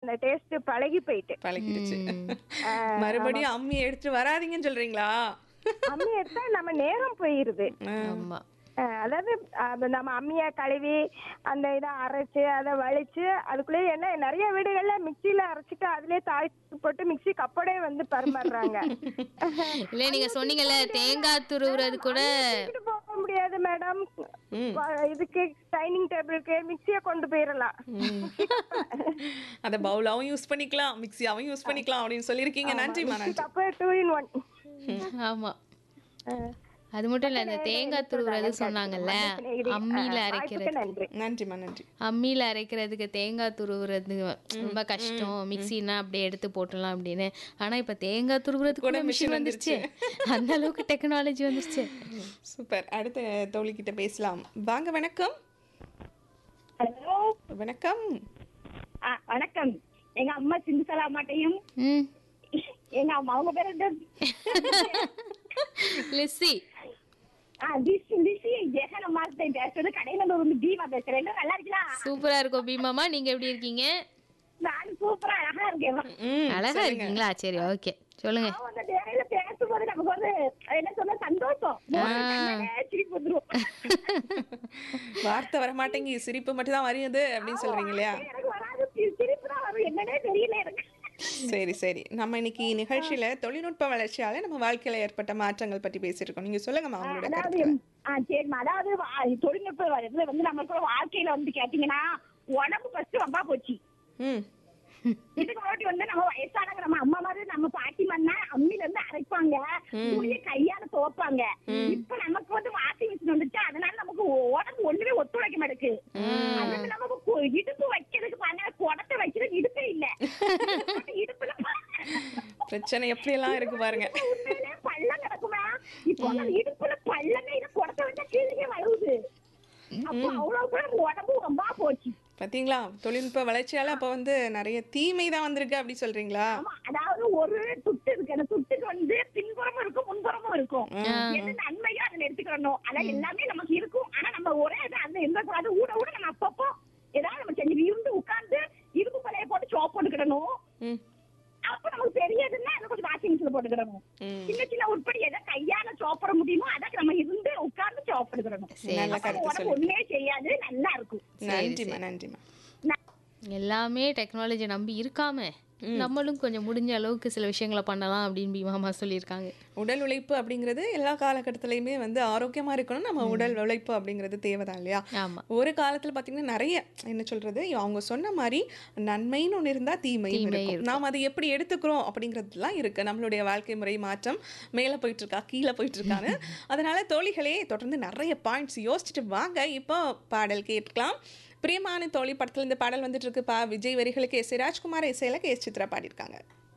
அந்த டேஸ்ட் பழகி போயிட்டு பழகிடுச்சு மறுபடியும் அம்மி எடுத்துட்டு வராதீங்கன்னு சொல்றீங்களா அம்மி எடுத்தா நம்ம நேரம் போயிருது ஆமா அஹ் அதாவது அது நம்ம அம்மியை கழுவி அந்த இதை அரைச்சு அதை வலிச்சு அதுக்குள்ளே என்ன நிறைய வீடுகள்ல மிக்சியில அரைச்சிட்டு அதுலயே தாளிச்சு போட்டு மிக்சி கப்போடே வந்து பரிமாறுறாங்க இல்ல நீங்க சொன்னீங்கல்ல தேங்காய் துருவுறது கூட தூக்கிட்டு போக முடியாது மேடம் ம். இதுக்கு டைனிங் டேபிளுக்கு மிக்சியை கொண்டு போயிடலாம் அத பவுலாவும் யூஸ் பண்ணிக்கலாம் மிக்ஸியாவும் யூஸ் பண்ணிக்கலாம் அப்படின்னு சொல்லியிருக்கீங்க நன்றிமா நன்றி கப்பு டூ இன் ஒன் ஆமா அது மட்டும் இல்ல இந்த தேங்காய் துருவுறது சொன்னாங்கல்ல அம்மியில அரைக்கிறது நன்றி நன்றிமா நன்றி அம்மியில அரைக்கிறதுக்கு தேங்காய் துருவுறது ரொம்ப கஷ்டம் மிக்ஸினா அப்படியே எடுத்து போட்டுடலாம் அப்படின்னு ஆனா இப்ப தேங்காய் துருவுறதுக்கு கூட மிஷின் வந்துருச்சு அந்த அளவுக்கு டெக்னாலஜி வந்துருச்சு சூப்பர் அடுத்த தோழி கிட்ட பேசலாம் வாங்க வணக்கம் ஹலோ வணக்கம் ஆ, வணக்கம் எங்க அம்மா சிந்துசலா மாட்டையும் ம் எங்க அம்மா அவங்க பேர் என்ன? லிஸ்ஸி ஆ, திஸ் திஸ் ஜெகன் அம்மா பேசுறது கடையில இருந்து வந்து தீமா பேசுறேன் என்ன நல்லா இருக்கலாம் சூப்பரா இருக்கும் பீமாமா நீங்க எப்படி இருக்கீங்க நான் சூப்பரா அழகா இருக்கேன் ம் அழகா இருக்கீங்களா சரி ஓகே சொல்லுங்க அவன் அந்த நேரில பேசும்போது நமக்கு வந்து என்ன சொல்ல சந்தோஷம் கண்ணாலே சிரிப்பு வந்துரும் வார்த்தை வர மாட்டேங்கி சிரிப்பு மட்டும் தான் வருது அப்படின்னு சொல்றீங்க இல்லையா எனக்கு வராது சி- சிரிப்பு தான் வரும் என்னன்னே தெரியல எனக்கு சரி சரி நம்ம இன்னைக்கு நிகழ்ச்சியில தொழில்நுட்ப வளர்ச்சியால நம்ம வாழ்க்கையில ஏற்பட்ட மாற்றங்கள் பத்தி பேசியிருக்கோம் நீங்க சொல்லுங்கம்மா உங்களோட அதாவது கருத்து ஆ சரிம்மா அதாவது வா- தொழில்நுட்ப இதுல வந்து நம்மளுக்கு வாழ்க்கையில வந்து கேட்டீங்கன்னா உடம்பு ஃபர்ஸ்ட் ரொம்ப போச்சு ம் இதுக்கு முன்னாடி வந்து நம்ம வயசானவங்க நம்ம அம்மா மாதிரி நம்ம பாட்டி மண்ணா அம்மில இருந்து அரைப்பாங்க துணிய கையால துவைப்பாங்க இப்ப நமக்கு வந்து வாஷிங் மிஷின் வந்துச்சு அதனால நமக்கு ஒ- உடம்பு ஒண்ணுமே ஒத்துழைக்க மாட்டேங்குது அதுக்கு நமக்கு கு- இடுப்பு வைக்கிறதுக்கு பண்ண குடத்தை வைக்கிறதுக்கு இடுப்பே இல்ல இடுப்புல பிரச்சனை எப்படியெல்லாம் இருக்கு பாருங்க உண்மையிலே பள்ளம் கிடக்குமா இப்போ அந்த இடுப்புல பள்ளமே இது குடத்தை வச்சா கீழே வருது அப்போ அவ்வளவு கூட உடம்பு ரொம்ப போச்சு பாத்தீங்களா தொழில்நுட்ப வளர்ச்சியால அப்ப வந்து நிறைய தீமை தான் வந்திருக்கு அப்படி சொல்றீங்களா ஆமா அதாவது ஒரு துட்டு இருக்கு அந்த துட்டுக்கு வந்து பின்புறமும் இருக்கும் முன்புறமும் இருக்கும் எது நன்மையோ அதுல எடுத்துக்கணும் அதான் எல்லாமே நமக்கு இருக்கும் ஆனா நம்ம ஒரே இது அந்த எந்த கூடாது ஊட ஊட நம்ம அப்பப்போ ஏதாவது நம்ம செஞ்சு இருந்து உட்கார்ந்து இரும்பு பழைய போட்டு சோப் போட்டுக்கிடணும் ம் அப்ப நமக்கு பெரியதுன்னா அதை கொஞ்சம் வாஷிங் மிஷின்ல போட்டுக்கிடணும் ம். சின்ன சின்ன உருப்படி எதை கையால சோப்பட முடியுமோ அதை நம்ம இருந்து உட்கார்ந்து சோப் எடுக்கணும் நல்ல அப்ப கருத்து உடம்பு சொல்லி ஒண்ணுமே செய்யாது நல்லா இருக்கும் நன்றிம்மா நன்றிம்மா எல்லாமே டெக்னாலஜி நம்பி இருக்காம நம்மளும் கொஞ்சம் முடிஞ்ச அளவுக்கு சில விஷயங்களை பண்ணலாம் அப்படின்னு பீமாமா சொல்லியிருக்காங்க உடல் உழைப்பு அப்படிங்கிறது எல்லா காலகட்டத்திலையுமே வந்து ஆரோக்கியமா இருக்கணும் நம்ம உடல் உழைப்பு அப்படிங்கிறது தேவைதான் இல்லையா ஆமா ஒரு காலத்துல பாத்தீங்கன்னா நிறைய என்ன சொல்றது அவங்க சொன்ன மாதிரி நன்மைன்னு ஒண்ணு இருந்தா தீமையும் தீமை இருக்கும் நாம் அதை எப்படி எடுத்துக்கிறோம் அப்படிங்கிறதுலாம் இருக்கு நம்மளுடைய வாழ்க்கை முறை மாற்றம் மேல போயிட்டு இருக்கா கீழே போயிட்டு இருக்கான்னு அதனால தோழிகளே தொடர்ந்து நிறைய பாயிண்ட்ஸ் யோசிச்சுட்டு வாங்க இப்போ பாடல் கேட்கலாம் பிரியமான தோழி படத்துல இந்த பாடல் வந்துட்டு இருக்கு பா விஜய் வரிகளுக்கு எஸ் ராஜ்குமார் இசையில கே எஸ் சித்ரா பாடியிருக்காங்க